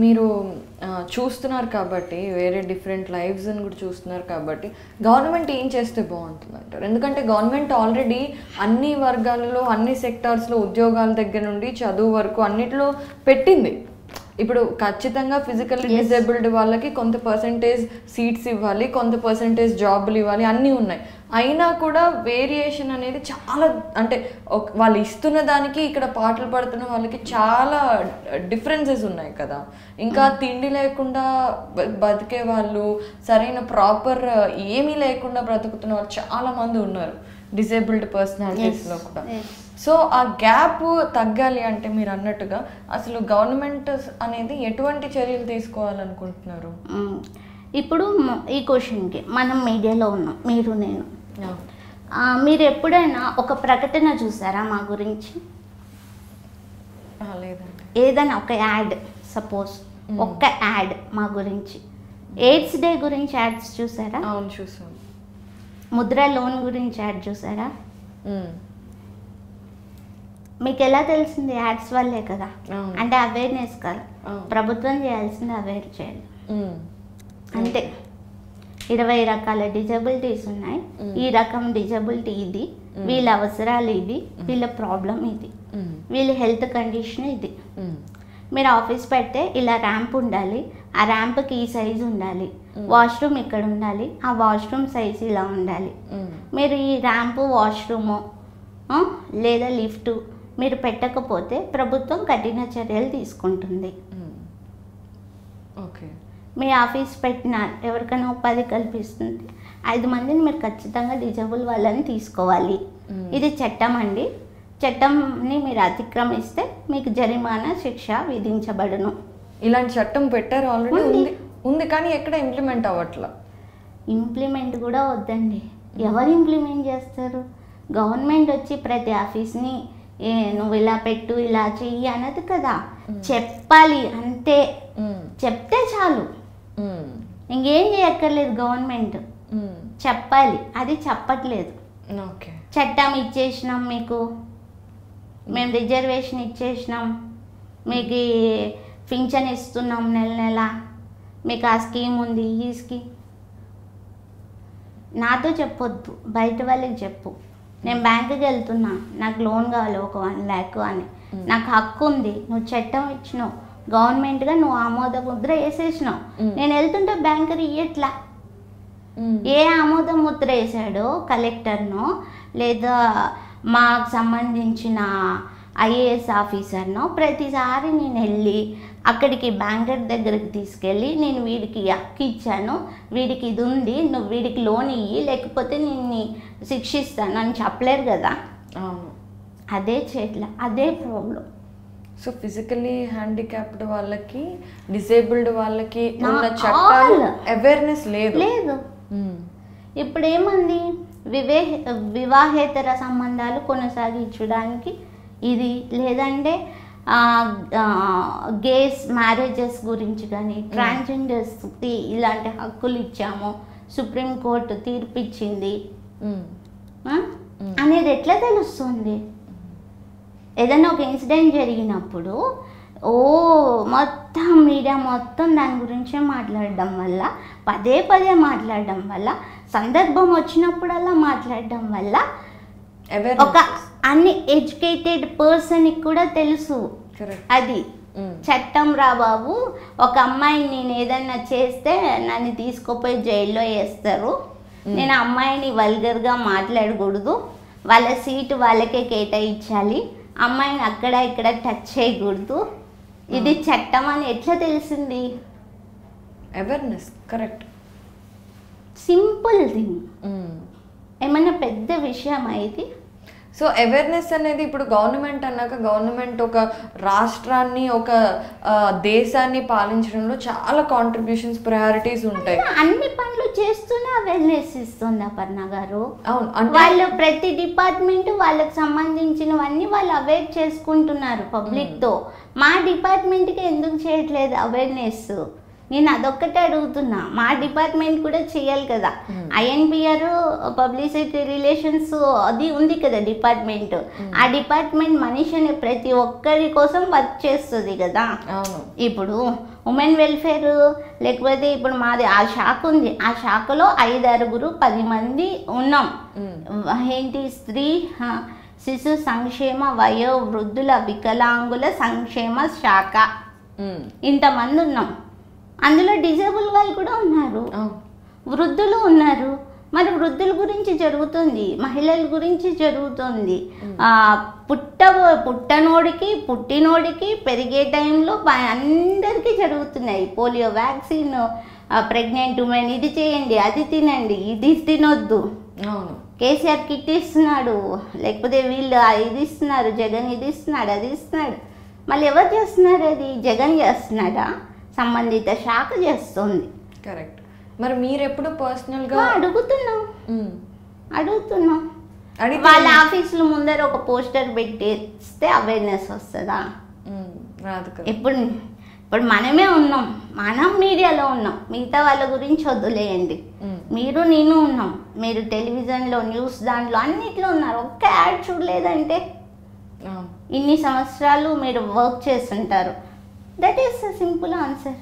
మీరు ఆ, చూస్తున్నారు కాబట్టి వేరే డిఫరెంట్ లైఫ్స్ అని కూడా చూస్తున్నారు కాబట్టి గవర్నమెంట్ ఏం చేస్తే బాగుంటుంది అంటారు ఎందుకంటే గవర్నమెంట్ ఆల్రెడీ అన్ని వర్గాలలో అన్ని సెక్టార్స్లో ఉద్యోగాల దగ్గర నుండి చదువు వరకు అన్నిట్లో పెట్టింది ఇప్పుడు ఖచ్చితంగా ఫిజికల్లీ డిసేబుల్డ్ వాళ్ళకి కొంత పర్సంటేజ్ సీట్స్ ఇవ్వాలి కొంత పర్సంటేజ్ జాబులు ఇవ్వాలి అన్నీ ఉన్నాయి అయినా కూడా వేరియేషన్ అనేది చాలా అంటే ఒక- వాళ్ళు ఇస్తున్న దానికి ఇక్కడ పాటలు పడుతున్న వాళ్ళకి చాలా డిఫరెన్సెస్ ఉన్నాయి కదా ఇంకా తిండి లేకుండా బ- బతికే వాళ్ళు సరైన ప్రాపర్ ఏమీ లేకుండా బ్రతుకుతున్న వాళ్ళు చాలా మంది ఉన్నారు డిసేబుల్డ్ పర్సనాలిటీస్లో కూడా yes. సో ఆ గ్యాప్ తగ్గాలి అంటే మీరు అన్నట్టుగా అసలు గవర్నమెంట్ అనేది ఎటువంటి చర్యలు తీసుకోవాలనుకుంటున్నారు మ్మ్. ఇప్పుడు మ- ఈ క్వశ్చన్కి మనం మీడియాలో ఉన్నాం మీరు నేను ఆ, మీరు ఎప్పుడైనా ఒక ప్రకటన చూసారా మా గురించి ఆ, లేదండి ఏదైనా ఒక యాడ్ సపోజ్ ఒక్క యాడ్ మా గురించి ఎయిడ్స్ డే గురించి యాడ్స్ చూసారా అవును చూసాం ముద్ర లోన్ గురించి యాడ్ చూసారా ఉమ్, మీకు ఎలా తెలిసింది యాడ్స్ వల్లే కదా అవును. అంటే అవేర్నెస్ కదా అవును. ప్రభుత్వం చేయాల్సింది అవేర్ చేయాలి ఉమ్, అంతే ఇరవై రకాల డిజబిలిటీస్ ఉన్నాయి మ్మ్. ఈ రకం డిజబిలిటీ ఇది మ్మ్. వీళ్ళ అవసరాలు ఇది వీళ్ళ ప్రాబ్లం ఇది ఉమ్, వీళ్ళ హెల్త్ కండిషన్ ఇది ఉమ్, మీరు ఆఫీస్ పెడితే ఇలా ర్యాంప్ ఉండాలి ఆ ర్యాంప్కి ఈ సైజు ఉండాలి మ్మ్. వాష్రూమ్ ఇక్కడ ఉండాలి ఆ వాష్రూమ్ సైజ్ ఇలా ఉండాలి ఉమ్, మీరు ఈ ర్యాంపు వాష్రూము ఆ, లేదా లిఫ్ట్ మీరు పెట్టకపోతే ప్రభుత్వం కఠిన చర్యలు తీసుకుంటుంది ఉమ్. ఓకే మీ ఆఫీస్ పెట్టిన ఎవరికైనా ఉపాధి కల్పిస్తుంది ఐదు మందిని మీరు ఖచ్చితంగా డిజబుల్ వాళ్ళని తీసుకోవాలి మ్మ్. ఇది చట్టం అండి చట్టంని మీరు అతిక్రమిస్తే మీకు జరిమానా శిక్ష విధించబడును ఇలాంటి చట్టం పెట్టారు ఆల్రెడీ ఉంది. ఉంది ఉంది కానీ ఎక్కడ ఇంప్లిమెంట్ అవ్వట్లా ఇంప్లిమెంట్ కూడా వద్దండి ఎవరు ఇంప్లిమెంట్ చేస్తారు గవర్నమెంట్ వచ్చి ప్రతి ఆఫీస్ని ఏ నువ్వు ఇలా పెట్టు ఇలా చెయ్యి అన్నది కదా చెప్పాలి అంతే ఉమ్, చెప్తే చాలు ఉమ్, ఇంకేం చేయక్కర్లేదు గవర్నమెంట్ ఉమ్, చెప్పాలి అది చెప్పట్లేదు ఓకే చట్టం ఇచ్చేసినాం మీకు మేము రిజర్వేషన్ ఇచ్చేసినాం మీకు ఈ పింఛన్ ఇస్తున్నాం నెల నెల మీకు ఆ స్కీమ్ ఉంది ఈ స్కీమ్ నాతో చెప్పొద్దు బయట వాళ్ళకి చెప్పు నేను బ్యాంకుకి వెళ్తున్నా నాకు లోన్ కావాలి ఒక వన్ ల్యాక్ అని నాకు హక్కు ఉంది నువ్వు చట్టం ఇచ్చినావు గవర్నమెంట్గా నువ్వు ఆమోద ముద్ర వేసేసినావు Mm. నేను వెళ్తుంటే బ్యాంకర్ ఇయ్యట్లా ఉమ్, ఏ ఆమోద ముద్ర వేసాడో కలెక్టర్నో లేదా మాకు సంబంధించిన ఐఏఎస్ ఆఫీసర్నో ప్రతిసారి నేను వెళ్ళి అక్కడికి బ్యాంకర్ దగ్గరికి తీసుకెళ్ళి నేను వీడికి హక్కు ఇచ్చాను వీడికి ఇది ఉంది నువ్వు వీడికి లోన్ ఇయ్యి లేకపోతే నిన్ను శిక్షిస్తాను అని చెప్పలేరు కదా అవును అదే చేయట్లే అదే ప్రాబ్లం సో ఫిజికలీ హ్యాండిక్యాప్డ్ వాళ్ళకి డిసేబుల్డ్ వాళ్ళకి నా ఉన్న చట్టాలు all. అవేర్నెస్ లేదు లేదు ఉమ్, ఇప్పుడు ఏమంది వివే వివాహేతర సంబంధాలు కొనసాగించడానికి ఇది లేదంటే గేస్ మ్యారేజెస్ గురించి కానీ ట్రాన్స్జెండర్స్కి ఇలాంటి హక్కులు ఇచ్చాము సుప్రీంకోర్టు తీర్పు ఇచ్చింది ఉమ్, ఆ? అనేది ఎట్లా తెలుస్తుంది ఏదైనా ఒక ఇన్సిడెంట్ జరిగినప్పుడు ఓ మొత్తం మీడియా మొత్తం దాని గురించే మాట్లాడడం వల్ల పదే పదే మాట్లాడడం వల్ల సందర్భం వచ్చినప్పుడల్లా మాట్లాడడం వల్ల ఒక అవేర్నెస్ అన్ని ఎడ్యుకేటెడ్ పర్సన్కి కూడా తెలుసు కరెక్ట్ అది చట్టం రా బాబు ఒక అమ్మాయిని నేను ఏదన్నా చేస్తే నన్ను తీసుకుపోయి జైల్లో వేస్తారు నేను ఆ అమ్మాయిని వల్గర్గా మాట్లాడకూడదు వాళ్ళ సీటు వాళ్ళకే కేటాయించాలి అమ్మాయిని అక్కడ ఇక్కడ టచ్ చేయకూడదు ఇది చట్టం అని ఎట్లా తెలిసింది అవేర్నెస్ కరెక్ట్ సింపుల్ థింగ్ ఏమన్నా పెద్ద విషయం ఇది సో అవేర్నెస్ అనేది ఇప్పుడు గవర్నమెంట్ అన్నాక గవర్నమెంట్ ఒక రాష్ట్రాన్ని ఒక ఆ, దేశాన్ని పాలించడంలో చాలా కాంట్రిబ్యూషన్స్ ప్రయారిటీస్ ఉంటాయి అన్ని పనులు చేస్తూనే అవేర్నెస్ ఇస్తుంది అపర్ణ గారు అవును అంటే వాళ్ళు ప్రతి డిపార్ట్మెంట్ వాళ్ళకి సంబంధించినవన్నీ వాళ్ళు అవేర్ చేసుకుంటున్నారు పబ్లిక్ తో మా డిపార్ట్మెంట్ కి ఎందుకు చేయట్లేదు అవేర్నెస్ నేను అదొక్కటే అడుగుతున్నా మా డిపార్ట్మెంట్ కూడా చేయాలి కదా ఐఎన్పిఆర్ పబ్లిసిటీ రిలేషన్స్ అది ఉంది కదా డిపార్ట్మెంట్ ఆ డిపార్ట్మెంట్ మనిషిని ప్రతి ఒక్కరి కోసం వర్క్ చేస్తుంది కదా అవును ఇప్పుడు ఉమెన్ వెల్ఫేర్ లేకపోతే ఇప్పుడు మాది ఆ శాఖ ఉంది ఆ శాఖలో ఐదు ఆరుగురు పది మంది ఉన్నాం ఉమ్, ఏంటి స్త్రీ హ, శిశు సంక్షేమ వయో వృద్ధుల వికలాంగుల సంక్షేమ శాఖ ఉమ్, ఇంతమంది ఉన్నాం అందులో డిజేబుల్ వాళ్ళు కూడా ఉన్నారు అవును వృద్ధులు ఉన్నారు మరి వృద్ధుల గురించి జరుగుతుంది మహిళల గురించి జరుగుతుంది ఆ, పుట్ట పుట్టనోడికి పుట్టినోడికి పెరిగే టైంలో బ- అందరికీ జరుగుతున్నాయి పోలియో వ్యాక్సిన్ ప్రెగ్నెంట్ ఉమెన్ ఇది చేయండి అది తినండి ఇది తినొద్దు అవును కేసీఆర్ కిట్ ఇస్తున్నాడు లేకపోతే వీళ్ళు ఆ ఇది ఇస్తున్నారు జగన్ ఇది ఇస్తున్నాడు అది ఇస్తున్నాడు మళ్ళీ ఎవరు చేస్తున్నారు అది జగన్ చేస్తున్నాడా సంబంధిత శాఖ చేస్తుంది కరెక్ట్ మరి మీరు ఎప్పుడు పర్సనల్ గా ఆ, అడుగుతున్నాం ఉమ్, అడుగుతున్నాం అడిగితే వాళ్ళ ఆఫీసులో ముందర ఒక పోస్టర్ పెట్టేస్తే అవేర్నెస్ వస్తుందా ఉమ్, రాదు కదా ఇప్పుడు ఇప్పుడు మనమే ఉన్నాం మనం మీడియాలో ఉన్నాం మిగతా వాళ్ళ గురించి వదిలేయండి ఉమ్, మీరు నేను ఉన్నాం మీరు టెలివిజన్లో న్యూస్ దాంట్లో అన్నిట్లో ఉన్నారు ఒక్క యాడ్ చూడలేదంటే అవును ఇన్ని సంవత్సరాలు మీరు వర్క్ చేస్తుంటారు that is simple answer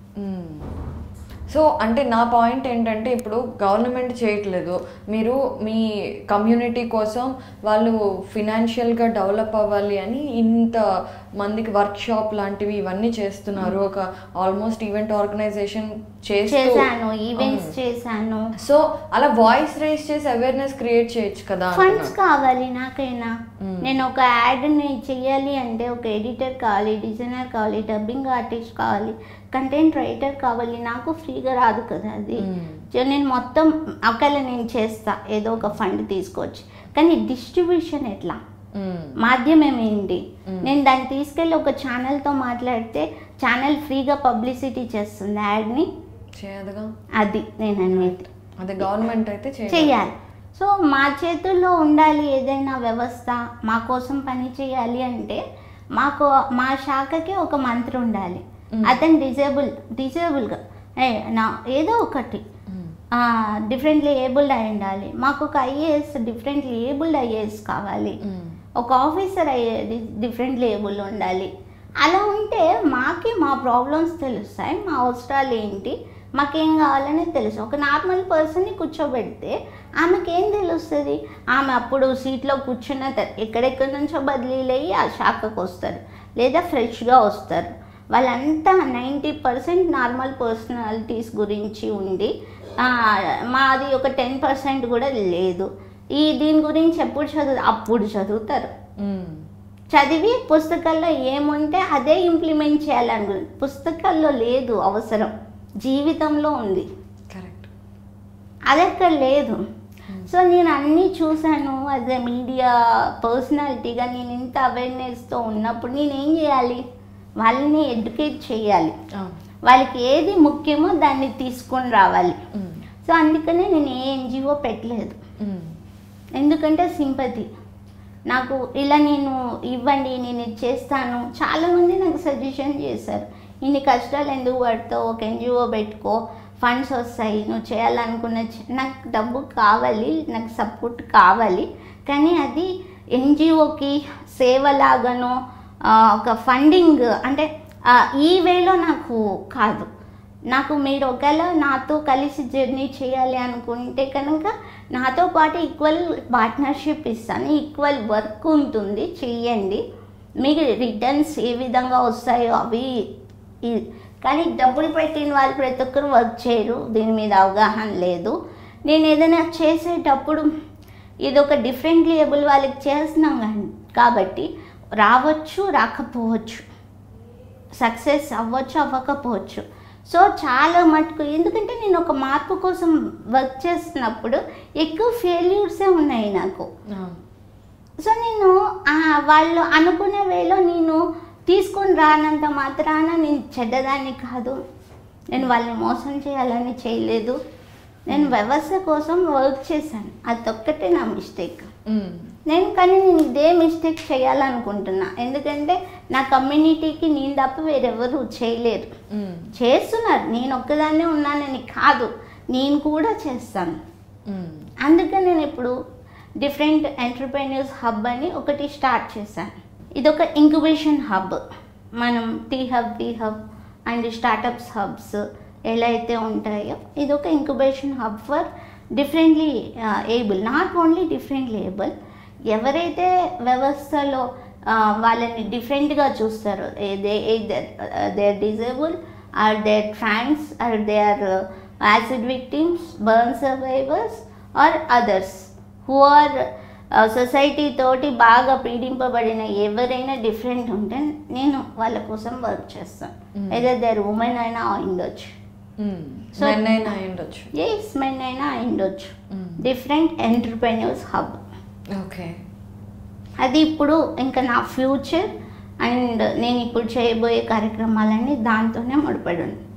so అంటే నా పాయింట్ ఏంటంటే ఇప్పుడు గవర్నమెంట్ చేయట్లేదు మీరు మీ కమ్యూనిటీ కోసం వాళ్ళు ఫినాన్షియల్గా డెవలప్ అవ్వాలి అని ఇంత మందికి వర్క్ షాప్ లాంటివి ఇవన్నీ చేస్తున్నారు ఒక ఆల్మోస్ట్ ఈవెంట్ ఆర్గనైజేషన్ చేస్తూ చేశాను ఈవెంట్స్ చేశాను సో అలా వాయిస్ రేస్ చేసి అవేర్నెస్ క్రియేట్ చేయొచ్చు కదా ఫండ్స్ అంటున్నా. కావాలి నాకైనా మ్మ్. నేను ఒక యాడ్ని చేయాలి అంటే ఒక ఎడిటర్ కావాలి డిజైనర్ కావాలి డబ్బింగ్ ఆర్టిస్ట్ కావాలి కంటెంట్ రైటర్ కావాలి నాకు ఫ్రీగా రాదు కదా అది మ్మ్. సో నేను మొత్తం ఒకవేళ నేను చేస్తా ఏదో ఒక ఫండ్ తీసుకోవచ్చు కానీ డిస్ట్రిబ్యూషన్ ఎట్లా మ్మ్. మాధ్యమం ఏంటి మ్మ్. నేను దాన్ని తీసుకెళ్ళి ఒక ఛానల్తో మాట్లాడితే ఛానల్ ఫ్రీగా పబ్లిసిటీ చేస్తుంది యాడ్ని చేయదుగా అది నేను అనేది అదే గవర్నమెంట్ అయితే చేయాలి చెయ్యాలి సో మా చేతుల్లో ఉండాలి ఏదైనా వ్యవస్థ మా కోసం పని చేయాలి అంటే మాకు మా శాఖకి ఒక మంత్రి ఉండాలి మ్మ్. అతను డిజేబుల్ డిజేబుల్గా ఏ నా ఏదో ఒకటి మ్మ్. డిఫరెంట్లీ ఏబుల్డ్ అయి ఉండాలి మాకు ఒక ఐఏఎస్ డిఫరెంట్లీ ఏబుల్డ్ ఐఏఎస్ కావాలి మ్మ్. ఒక ఆఫీసర్ అయ్యే డిఫరెంట్ లేబుల్ ఉండాలి అలా ఉంటే మాకి మా ప్రాబ్లమ్స్ తెలుస్తాయి మా అవసరాలు ఏంటి మాకేం కావాలని తెలుసు ఒక నార్మల్ పర్సన్ని కూర్చోబెడితే ఆమెకి ఏం తెలుస్తుంది ఆమె అప్పుడు సీట్లో కూర్చున్న తర్- ఎక్కడెక్కడి నుంచో బదిలీలు అయ్యి ఆ శాఖకు వస్తారు లేదా ఫ్రెష్గా వస్తారు వాళ్ళంతా నైంటీ పర్సెంట్ నార్మల్ పర్సనాలిటీస్ గురించి ఉండి ఆ, మాది ఒక టెన్ పర్సెంట్ కూడా లేదు ఈ దీని గురించి ఎప్పుడు చదువు అప్పుడు చదువుతారు మ్మ్. చదివి పుస్తకాల్లో ఏముంటే అదే ఇంప్లిమెంట్ చేయాలను పుస్తకాల్లో లేదు అవసరం జీవితంలో ఉంది కరెక్ట్ అది అక్కడ లేదు సో నేను అన్నీ చూశాను యాజ్ ఎ మీడియా పర్సనాలిటీగా నేను ఇంత అవేర్నెస్తో ఉన్నప్పుడు నేను ఏం చేయాలి వాళ్ళని ఎడ్యుకేట్ చేయాలి అవును వాళ్ళకి ఏది ముఖ్యమో దాన్ని తీసుకొని రావాలి మ్మ్. సో అందుకనే నేను ఏ ఎన్జిఓ పెట్టలేదు మ్మ్. ఎందుకంటే సింపతి నాకు ఇలా నేను ఇవ్వండి నేను ఇది చేస్తాను చాలామంది నాకు సజెషన్ చేశారు ఇన్ని కష్టాలు ఎందుకు పడతావు ఒక ఎన్జిఓ పెట్టుకో ఫండ్స్ వస్తాయి నువ్వు చేయాలనుకున్న చే- నాకు డబ్బు కావాలి నాకు సపోర్ట్ కావాలి కానీ అది ఎన్జిఓకి సేవలాగానో ఆ, ఒక ఫండింగ్ అంటే ఆ, ఈ వేలో నాకు కాదు నాకు మీరు ఒకవేళ నాతో కలిసి జర్నీ చేయాలి అనుకుంటే కనుక నాతో పాటు ఈక్వల్ పార్ట్నర్షిప్ ఇస్తాను ఈక్వల్ వర్క్ ఉంటుంది చెయ్యండి మీకు రిటర్న్స్ ఏ విధంగా వస్తాయో అవి ఇ- కానీ డబ్బులు పెట్టిన వాళ్ళు ప్రతి ఒక్కరు వర్క్ చేయరు దీని మీద అవగాహన లేదు నేను ఏదైనా చేసేటప్పుడు ఇది ఒక డిఫరెంట్ లేబుల్ వాళ్ళకి చేస్తున్నాం కానీ కాబట్టి రావచ్చు రాకపోవచ్చు సక్సెస్ అవ్వచ్చు అవ్వకపోవచ్చు సో చాలా మటుకు ఎందుకంటే నేను ఒక మార్పు కోసం వర్క్ చేస్తున్నప్పుడు ఎక్కువ ఫెయిల్యూర్సే ఉన్నాయి నాకు అవును సో నేను ఆ, వాళ్ళు అనుకునే వేలో నేను తీసుకొని రానంత మాత్రాన నేను చెడ్డదాన్ని కాదు నేను వాళ్ళని మోసం చేయాలని చేయలేదు నేను వ్యవస్థ కోసం వర్క్ చేశాను అదొక్కటే నా మిస్టేక్ మ్మ్. నేను కానీ నేను ఇదే మిస్టేక్ చేయాలనుకుంటున్నా ఎందుకంటే నా కమ్యూనిటీకి నేను తప్ప వేరెవరు చేయలేరు మ్మ్. చేస్తున్నారు నేను ఒక్కదాన్నే ఉన్నానని కాదు నేను కూడా చేస్తాను మ్మ్. అందుకే నేను ఇప్పుడు డిఫరెంట్ ఎంటర్ప్రెన్యూర్స్ హబ్ అని ఒకటి స్టార్ట్ చేశాను ఇది ఒక ఇంక్యుబేషన్ హబ్ మనం T hub T hub and startups hubs ఎలా అయితే ఉంటాయో ఇది ఒక incubation hub for differently able not only differently able ఎవరైతే వ్యవస్థలో ఆ, వాళ్ళని డిఫరెంట్గా చూస్తారో they they are disable are they are trans are they are acid victims burn survivors are others who are society తోటి బాగా పీడింపబడిన ఎవరైనా డిఫరెంట్ ఉంటే నేను వాళ్ళ కోసం వర్క్ చేస్తాను Mm. ఏదో దేర్ ఉమెన్ అయినా ఉండొచ్చు మ్మ్. So- Men అయినా అయి ఉండొచ్చు ఎస్ మెన్ అయినా ఉండొచ్చు hmm. Different entrepreneurs hub okay అది ఇప్పుడు ఇంకా నా ఫ్యూచర్ అండ్ నేను ఇప్పుడు చేయబోయే కార్యక్రమాలన్నీ దాంతోనే ముడిపడి ఉంది